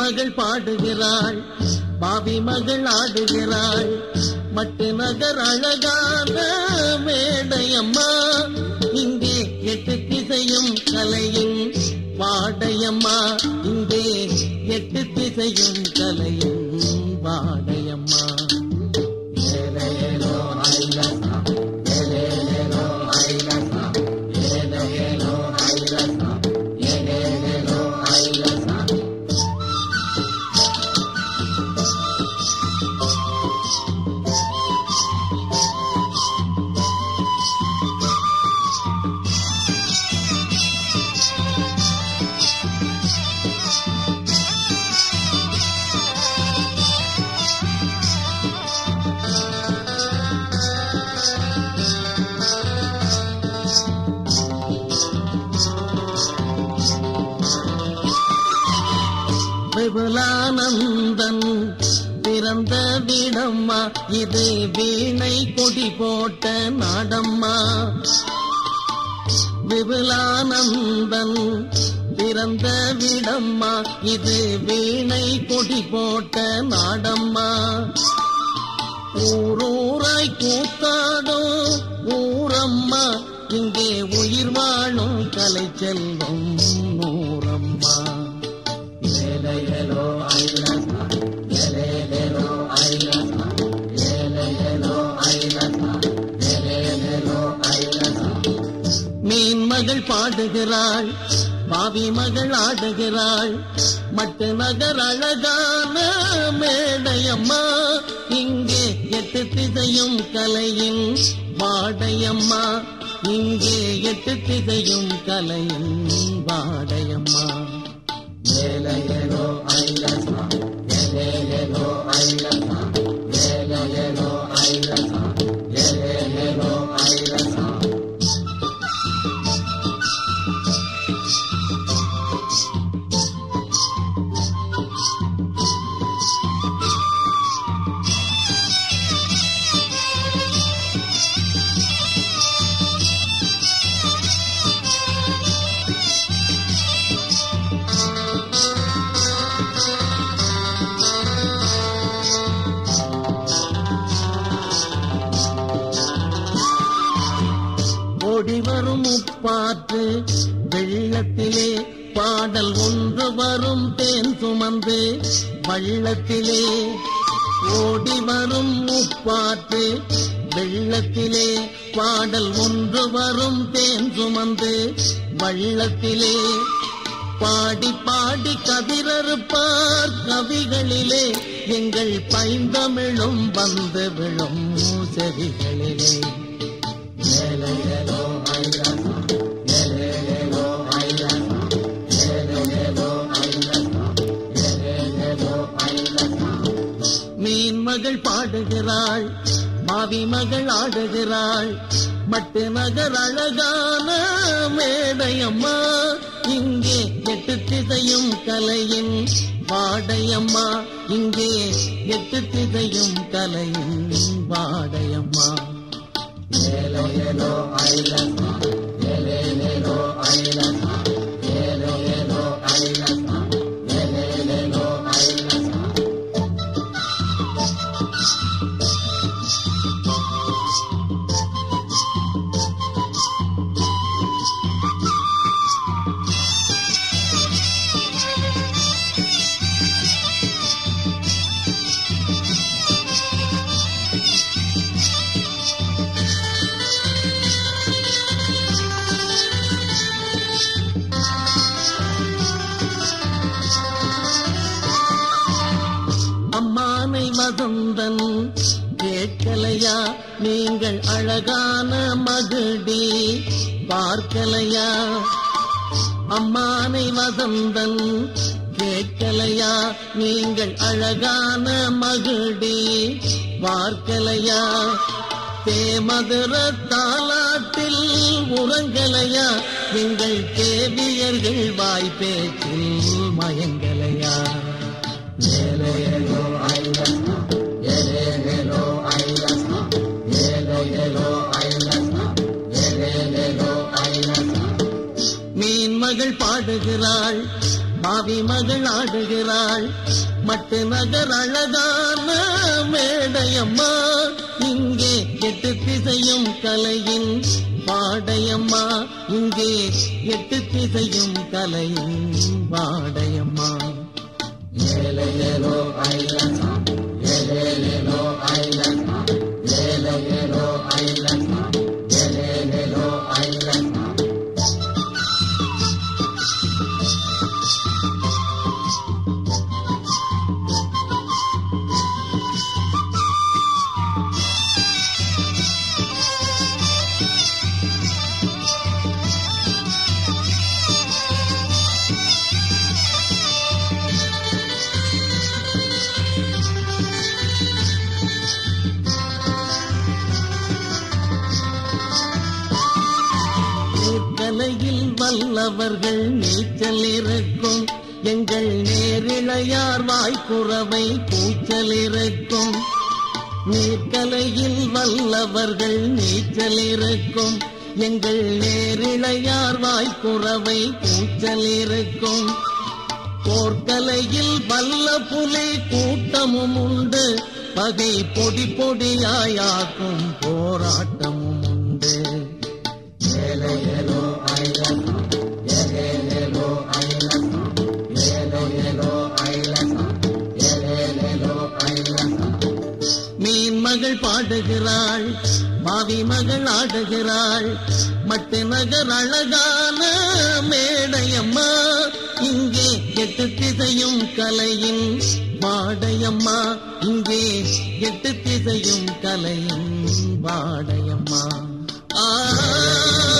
மகள் பாடுகிறாள் பாவி மகள் ஆடுகிறாள் மட்டு நகர் அழகான மேடையம்மா இங்கே எட்டு திசையும் கலையும் வாடையம்மா இங்கே எட்டு திசையும் கலையும் வாடையம்மா ஏலேலோ ஐலசா, ஏலேலேலோ ஐலசா, ஏலேலேலோ ஐலசா, ஏலேலேலோ ஐலசா. விபுலானந்தன் பிறந்த வீடம்மா இது வீணை கொடி போட்ட நாடம்மா விபுலானந்தன் பிறந்த வீடம்மா இது வீணை கொடி போட்ட நாடம்மா ஊரூராய் கூத்தாடும் ஊரம்மா இங்கே உயிர் வாழும் கலை செல்வம் நூறம்மா ஏலையலோ ஐலசா, ஏலேலேலோ ஐலசா, ஏலையலோ ஐலசா, ஏலேலேலோ ஐலசா. மீன் மகள் பாடுகிறாள் பாவி மகள் ஆடுகிறாள் மட்டு நகர் அழகான மேடையம்மா இங்கே எட்டு திசையும் கலையின் வாடையம்மா இங்கே எட்டு திசையும் கலையின் வாடையம்மா ஏலையலோ ஐலசா, ஏலேலேலோ ஐலசா, ஏலேலேலோ ஐலசா, ஏலேலேலோ ஐலசா. ஓடி வரும் உப்பாற்று வெள்ளத்திலே பாடல் ஒன்று வரும் தேன் சுமந்து வள்ளத்திலே ஓடி வரும் உப்பாற்று வெள்ளத்திலே பாடல் ஒன்று வரும் தேன் சுமந்து வள்ளத்திலே பாடி பாடி கதிரறுப்பார் கவிகளிலே எங்கள் பைந்தமிழும் வந்து விழும் செவிகளிலே ஏலேலேலோ ஐலசா, ஏலேலேலோ ஐலசா, ஏலேலேலோ ஐலசா, ஏலேலேலோ ஐலசா. மீன் மகள் பாடுகிறாள் மாவி மகள் ஆடுகிறாள் மட்டு நகர் அழகான மேடையம்மா இங்கே எட்டு திசையும் கலையின் வாடையம்மா இங்கே எட்டு திசையும் கலையின் வாடையம்மா ஏலேலேலோ ஐலசா, ஏலேலேலோ ஐலசா, ஏலேலேலோ ஐலசா, ஏலேலேலோ ஐலசா. அம்மானை வசந்தன் கேட்கலையா நீங்கள் அழகான மகுடி பார்க்கலையா அம்மானை வசந்தன் கேட்கலையா நீங்கள் அழகான மகுடி பார்க்கலையா தேமதுர தாலாட்டில் உறங்கலையா எங்கள் தேவியர்கள் வாய்ப்பேச்சில் மயங்கலையா ஏலேலோ ஐலசா, ஏலேலேலோ ஐலசா, ஏலேலேலோ ஐலசா, ஏலேலேலோ ஐலசா. மீன் மகள் பாடுகிறாள் பாவி மகள் ஆடுகிறாள் மட்டு நகர் அழகான மேடையம்மா இங்கே எட்டு திசையும் கலையின் பாடையம்மா இங்கே எட்டு திசையும் கலையின் பாடையம்மா ஏலே ஏலோ ஐலசா ஏலே ஏலோ ஐலசா ஏலே ஏலோ ஐலசா ஏலே ஏலோ ஐலசா நீர்க்கலையில் வல்லவர்கள் நீச்சல் இருக்கும் எங்கள் நேரிழையார் வாய்ப்புறவை கூச்சல் இருக்கும் நீர்க்கலையில் வல்லவர்கள் நீச்சல் இருக்கும் எங்கள் நேரிழையார் வாய்ப்புறவை கூச்சல் இருக்கும் போர்க்கலையில் வல்ல புலி கூட்டமும் உண்டு பகை பொடி பொடியாயாக்கும் போராட்டமும் உண்டு ஏலே ஏலோ ஐலசா ஏலே ஏலோ ஐலசா ஏலே ஏலோ ஐலசா ஏலே ஏலோ ஐலசா மீன் மகள் பாடுகிறாள் மாவி மகள் ஆடுகிறாள் மட்டு நகர் அழகான மேடையம்மா இங்கே எட்டு திசையும் கலையின் வாடையம்மா இங்கே எட்டு திசையும் கலையின் வாடையம்மா ஆ